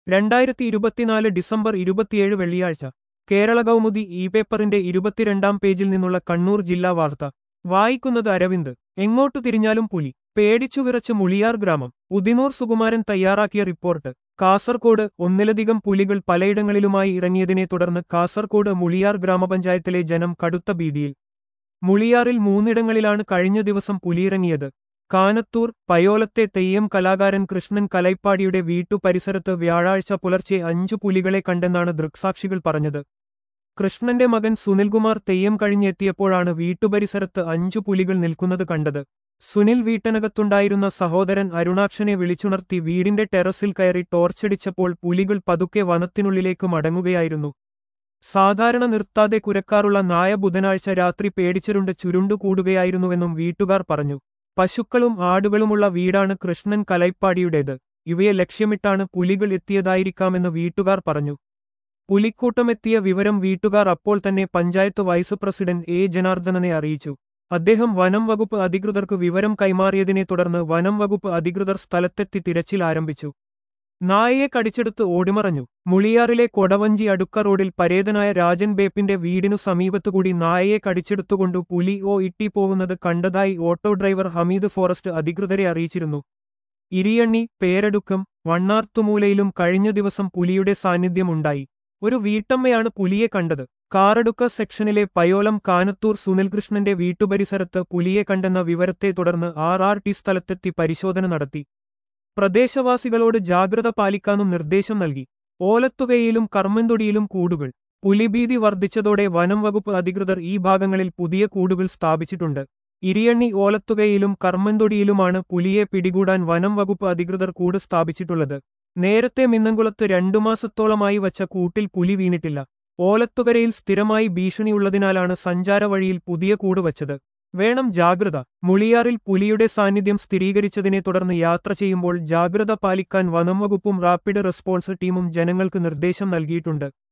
രണ്ടായിരത്തി ഇരുപത്തിനാല് ഡിസംബർ ഇരുപത്തിയേഴ് വെള്ളിയാഴ്ച കേരള കൗമുദി ഇ പേപ്പറിന്റെ ഇരുപത്തിരണ്ടാം പേജിൽ നിന്നുള്ള കണ്ണൂർ ജില്ലാ വാർത്ത വായിക്കുന്നത് അരവിന്ദ് എങ്ങോട്ടു തിരിഞ്ഞാലും പുലി പേടിച്ചു വിറച്ച് മുളിയാർ ഗ്രാമം ഉദിനൂർ സുകുമാരൻ തയ്യാറാക്കിയ റിപ്പോർട്ട് കാസർകോട് ഒന്നിലധികം പുലികൾ പലയിടങ്ങളിലുമായി ഇറങ്ങിയതിനെ തുടർന്ന് കാസർകോട് മുളിയാർ ഗ്രാമപഞ്ചായത്തിലെ ജനം കടുത്ത ഭീതിയിൽ മുളിയാറിൽ മൂന്നിടങ്ങളിലാണ് കഴിഞ്ഞ ദിവസം പുലിയിറങ്ങിയത് കാനത്തൂർ പയോലത്തെ തെയ്യം കലാകാരൻ കൃഷ്ണൻ കലൈപ്പാടിയുടെ വീട്ടു പരിസരത്ത് വ്യാഴാഴ്ച പുലർച്ചെ അഞ്ചു പുലികളെ കണ്ടെന്നാണ് ദൃക്സാക്ഷികൾ പറഞ്ഞത് കൃഷ്ണന്റെ മകൻ സുനിൽകുമാർ തെയ്യം കഴിഞ്ഞെത്തിയപ്പോഴാണ് വീട്ടുപരിസരത്ത് അഞ്ചു പുലികൾ നിൽക്കുന്നത് കണ്ടത് സുനിൽ വീട്ടനകത്തുണ്ടായിരുന്ന സഹോദരൻ അരുണാക്ഷനെ വിളിച്ചുണർത്തി വീടിന്റെ ടെറസിൽ കയറി ടോർച്ചടിച്ചപ്പോൾ പുലികൾ പതുക്കെ വനത്തിനുള്ളിലേക്ക് മടങ്ങുകയായിരുന്നു സാധാരണ നിർത്താതെ കുരക്കാറുള്ള നായ ബുധനാഴ്ച രാത്രി പേടിച്ചിരുണ്ട് ചുരുണ്ടു കൂടുകയായിരുന്നുവെന്നും വീട്ടുകാർ പറഞ്ഞു പശുക്കളും ആടുകളുമുള്ള വീടാണ് കൃഷ്ണൻ കലൈപ്പാടിയുടേത് ഇവയെ ലക്ഷ്യമിട്ടാണ് പുലികൾ എത്തിയതായിരിക്കാമെന്ന് വീട്ടുകാർ പറഞ്ഞു പുലിക്കൂട്ടമെത്തിയ വിവരം വീട്ടുകാർ അപ്പോൾ തന്നെ പഞ്ചായത്ത് വൈസ് പ്രസിഡന്റ് എ ജനാർദ്ദനനെ അറിയിച്ചു അദ്ദേഹം വനം വകുപ്പ് അധികൃതർക്ക് വിവരം കൈമാറിയതിനെ തുടർന്ന് വനം വകുപ്പ് അധികൃതർ സ്ഥലത്തെത്തി തിരച്ചിൽ ആരംഭിച്ചു നായയെ കടിച്ചെടുത്ത് ഓടിമറഞ്ഞു മുളിയാറിലെ കൊടവഞ്ചി അടുക്ക റോഡിൽ പരേതനായ രാജൻ ബേപ്പിന്റെ വീടിനു സമീപത്തുകൂടി നായയെ കടിച്ചെടുത്തുകൊണ്ടു പുലി ഓ ഇട്ടി പോകുന്നത് കണ്ടതായി ഓട്ടോ ഡ്രൈവർ ഹമീദ് ഫോറസ്റ്റ് അധികൃതരെ അറിയിച്ചിരുന്നു ഇരിയണ്ണി പേരടുക്കം വണ്ണാർത്തുമൂലയിലും കഴിഞ്ഞ ദിവസം പുലിയുടെ സാന്നിധ്യമുണ്ടായി ഒരു വീട്ടമ്മയാണ് പുലിയെ കണ്ടത് കാറടുക്ക സെക്ഷനിലെ പയോലം കാനത്തൂർ സുനിൽകൃഷ്ണന്റെ വീട്ടുപരിസരത്ത് പുലിയെ കണ്ടെന്ന വിവരത്തെ തുടർന്ന് ആർ ആർ ടി സ്ഥലത്തെത്തി പരിശോധന നടത്തി പ്രദേശവാസികളോട് ജാഗ്രത പാലിക്കാനും നിർദ്ദേശം നൽകി ഓലത്തുകയിലും കർമ്മന്തൊടിയിലും കൂടുകൾ പുലിഭീതി വർദ്ധിച്ചതോടെ വനം വകുപ്പ് അധികൃതർ ഈ ഭാഗങ്ങളിൽ പുതിയ കൂടുകൾ സ്ഥാപിച്ചിട്ടുണ്ട് ഇരിയണ്ണി ഓലത്തുകയിലും കർമ്മന്തൊടിയിലുമാണ് പുലിയെ പിടികൂടാൻ വനം വകുപ്പ് അധികൃതർ കൂട് സ്ഥാപിച്ചിട്ടുള്ളത് നേരത്തെ മിന്നംകുളത്ത് രണ്ടു മാസത്തോളമായി വച്ച കൂട്ടിൽ പുലി വീണിട്ടില്ല ഓലത്തുകരയിൽ സ്ഥിരമായി ഭീഷണിയുള്ളതിനാലാണ് സഞ്ചാരവഴിയിൽ പുതിയ കൂട് വച്ചത് വേണം ജാഗ്രത മുളിയാറിൽ പുലിയുടെ സാന്നിധ്യം സ്ഥിരീകരിച്ചതിനെ തുടർന്ന് യാത്ര ചെയ്യുമ്പോൾ ജാഗ്രത പാലിക്കാൻ വനംവകുപ്പും റാപ്പിഡ് റെസ്പോൺസ് ടീമും ജനങ്ങൾക്ക് നിർദ്ദേശം നൽകിയിട്ടുണ്ട്